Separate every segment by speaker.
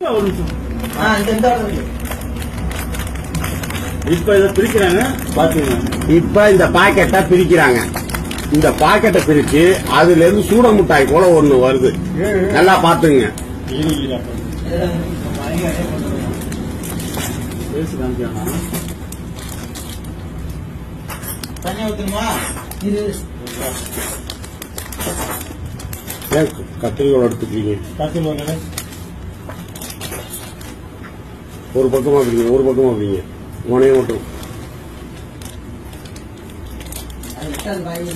Speaker 1: ஒரு நிமிஷம்
Speaker 2: ஆ, இந்த இந்த இடத்துல இருக்கு.
Speaker 1: இப்ப இதை பிரிக்கிறாங்க பாத்துங்க
Speaker 3: இப்ப இந்த பாக்கெட்டை பிரிக்கிறாங்க இந்த பாக்கெட்டை பிரிச்சு அதுல இருந்து சூட மிட்டாய் போல ஒண்ணு வருது நல்லா பாத்துங்க
Speaker 1: இரு இரு அப்ப.
Speaker 2: இதுல பயங்கர இதே கொண்டு வருவாங்க.
Speaker 1: பேசி காமிக்கிறானா
Speaker 2: தண்ணி ஊத்தணுமா இது
Speaker 3: ஏன் கத்திரிக்கோள் எடுத்துக்கிறீங்க
Speaker 1: கத்தில் வாங்க
Speaker 3: ஒரு பக்கமா பிடிங்க ஒரு பக்கமா பிடிங்க உனையும் மட்டும்
Speaker 2: அது எட்டாவது பாய்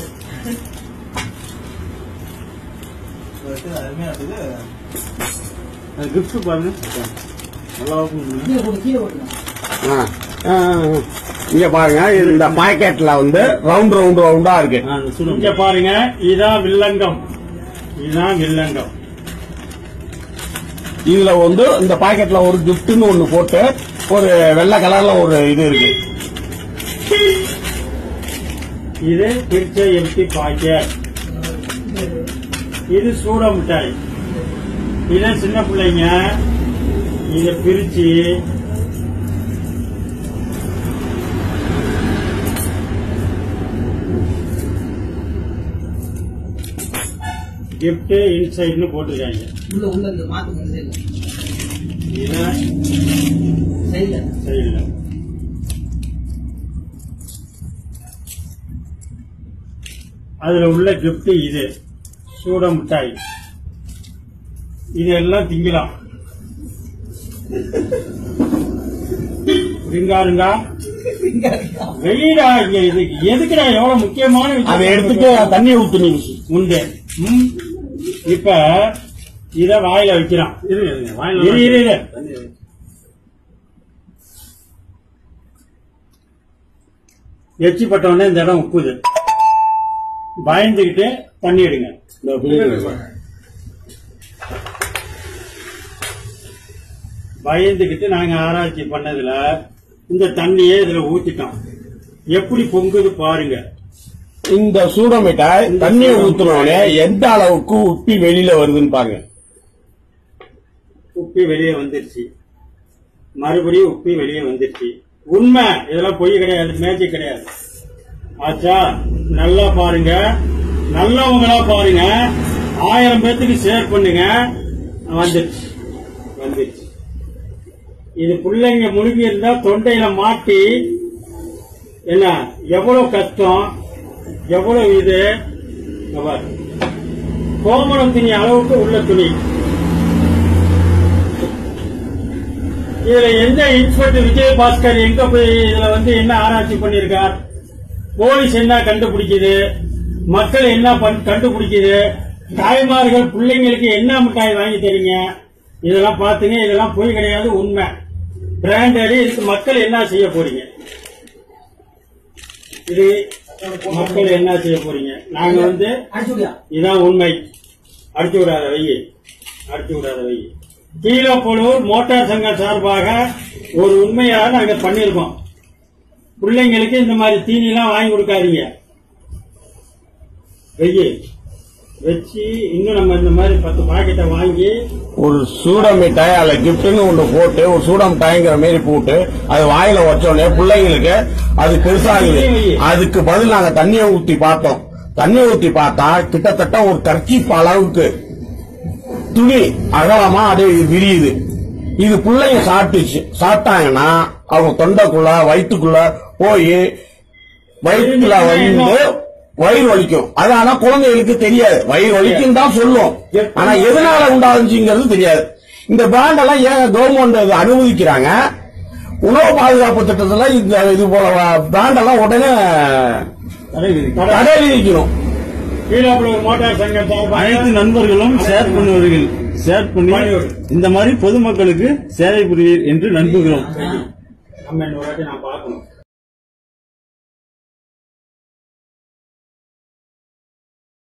Speaker 2: அருமையா இருக்குது
Speaker 1: கிஃப்ட் பாருங்க நல்லா இருக்கும்
Speaker 2: கீழே போட்டு கீழே போட்டுங்க
Speaker 3: ஆ, ஆ, ஆ. இங்க பாருங்க இந்த பாக்கெட்ல வந்து ரவுண்ட் ரவுண்ட் ரவுண்டா இருக்கு
Speaker 1: இங்க பாருங்க இதான் வில்லங்கம் இதுதான் வில்லங்கம்
Speaker 3: இதுல வந்து இந்த பாக்கெட்ல ஒரு கிஃப்ட்னு ஒண்ணு போட்டு ஒரு வெள்ளை கலர்ல ஒரு இது இருக்கு
Speaker 1: இது பிரிச்ச எம்டி பாக்கெட் இது சூட மிட்டாய் இது சின்ன பிள்ளைங்க இத பிரிச்சு கிஃப்ட் இன்சைட்னு போட்டிருக்காங்க
Speaker 2: உள்ள உள்ள இந்த மாத்து கொண்டு சைடுல
Speaker 1: இதை
Speaker 2: சைடுல
Speaker 1: சைடுல அதுல உள்ள gift இது சூட மிட்டாய் இதெல்லாம் திங்கலாம் ரிங்காருங்கா வெயிடா இங்க இது எதுக்குடா எவ்வளவு முக்கியமான விஷயம்
Speaker 3: அதை எடுத்துட்டு தண்ணி ஊத்துனீங்க
Speaker 1: உண்டு ம். இப்ப இத வாயில வைக்கிறான் இரு இரு இரு எச்சி பட்ட உடனே இந்த இடம் உப்புது பயந்துகிட்டு தண்ணி எடுங்க
Speaker 3: இந்த பிள்ளைங்க.
Speaker 1: பயந்துகிட்டு நாங்க ஆராய்ச்சி பண்ணதுல இந்த தண்ணியே இதுல ஊத்திட்டோம் எப்படி பொங்குது பாருங்க
Speaker 3: இந்த சூட மிட்டாய் தண்ணியை ஊத்துனோடனே எந்த அளவுக்கு உப்பி வெளியில வருதுன்னு பாருங்க
Speaker 1: உப்பி வெளியே வந்துருச்சு மறுபடியும் உப்பி வெளியே வந்துருச்சு உண்மை இதெல்லாம் பொய் கிடையாது மேஜிக் கிடையாது ஆச்சா நல்லா பாருங்க நல்லவங்களா பாருங்க ஆயிரம் பேத்துக்கு ஷேர் பண்ணுங்க வந்துருச்சு வந்துருச்சு இது பிள்ளைங்க முழுகி இருந்தா தொண்டையில மாட்டி என்ன எவ்வளவு கஷ்டம் எவ்வளவு இது இங்க பாரு. கோமணம் துணி அளவுக்கு உள்ள துணி இதுல எந்த இன்ஸ்பெக்டர் விஜயபாஸ்கர் எங்க போய் இதுல வந்து என்ன ஆராய்ச்சி பண்ணிருக்கார் போலீஸ் என்ன கண்டுபிடிக்குது மக்கள் என்ன பண்- கண்டுபிடிக்குது தாய்மார்கள் பிள்ளைங்களுக்கு என்ன மிட்டாய் வாங்கி தரீங்க இதெல்லாம் பாத்துங்க இதெல்லாம் பொய் கிடையாது உண்மை பிராண்டட் இதுக்கு மக்கள் என்ன செய்ய போறீங்க இது மக்கள் என்ன செய்ய போறீங்க நாங்க வந்து
Speaker 2: அடிச்சு விடியா
Speaker 1: இதான் உண்மை அடிச்சு விடாத வை அடிச்சு விடாத வை கீழப்பொழுர் மோட்டார் சங்கம் சார்பாக ஒரு உண்மையாக நாங்க பண்ணிருக்கோம் பிள்ளைங்களுக்கு இந்த மாதிரி தீனி எல்லாம் வாங்கி கொடுக்காதீங்க வெய்யி வச்சு இன்னும் நம்ம இந்த மாதிரி பத்து பாக்கெட்டை வாங்கி
Speaker 3: ஒரு சூட மிட்டாய் அதுல கிஃப்ட்னு ஒண்ணு போட்டு ஒரு சூட மிட்டாய்ங்கிற மாதிரி போட்டு அது வாயில வச்சோடனே பிள்ளைங்களுக்கு அது பெருசாகுது அதுக்கு பதில் நாங்க தண்ணியை ஊத்தி பார்த்தோம் தண்ணியை ஊத்தி பார்த்தா கிட்டத்தட்ட ஒரு கர்ச்சீப் அளவுக்கு துணி அகலமா அது விரியுது இது பிள்ளைங்க சாப்பிட்டுச்சு சாப்பிட்டாங்கன்னா அவங்க தொண்டைக்குள்ள வயிற்றுக்குள்ள போய் வயிற்றுல வந்து வயிறு வலிக்கும் அது ஆனா குழந்தைகளுக்கு தெரியாது வயிறு வலிக்கும் தான் சொல்லும் ஆனா எதனால உண்டாச்சுங்கிறது தெரியாது இந்த பிராண்ட் எல்லாம் ஏன் கவர்மெண்ட் அனுமதிக்கிறாங்க உணவு பாதுகாப்பு திட்டத்துல இந்த இது போல பிராண்ட் எல்லாம் உடனே தடை விதிக்கணும்
Speaker 1: கீழப்பொழுர் மோட்டார் சங்கம் சார்பாக
Speaker 4: அனைத்து நண்பர்களும் ஷேர் பண்ணுவார்கள் ஷேர் பண்ணி இந்த மாதிரி பொதுமக்களுக்கு சேவை புரிவீர் என்று நம்புகிறோம்
Speaker 1: நம்ம இன்னொரு வாட்டி நான் பார்க்கணும்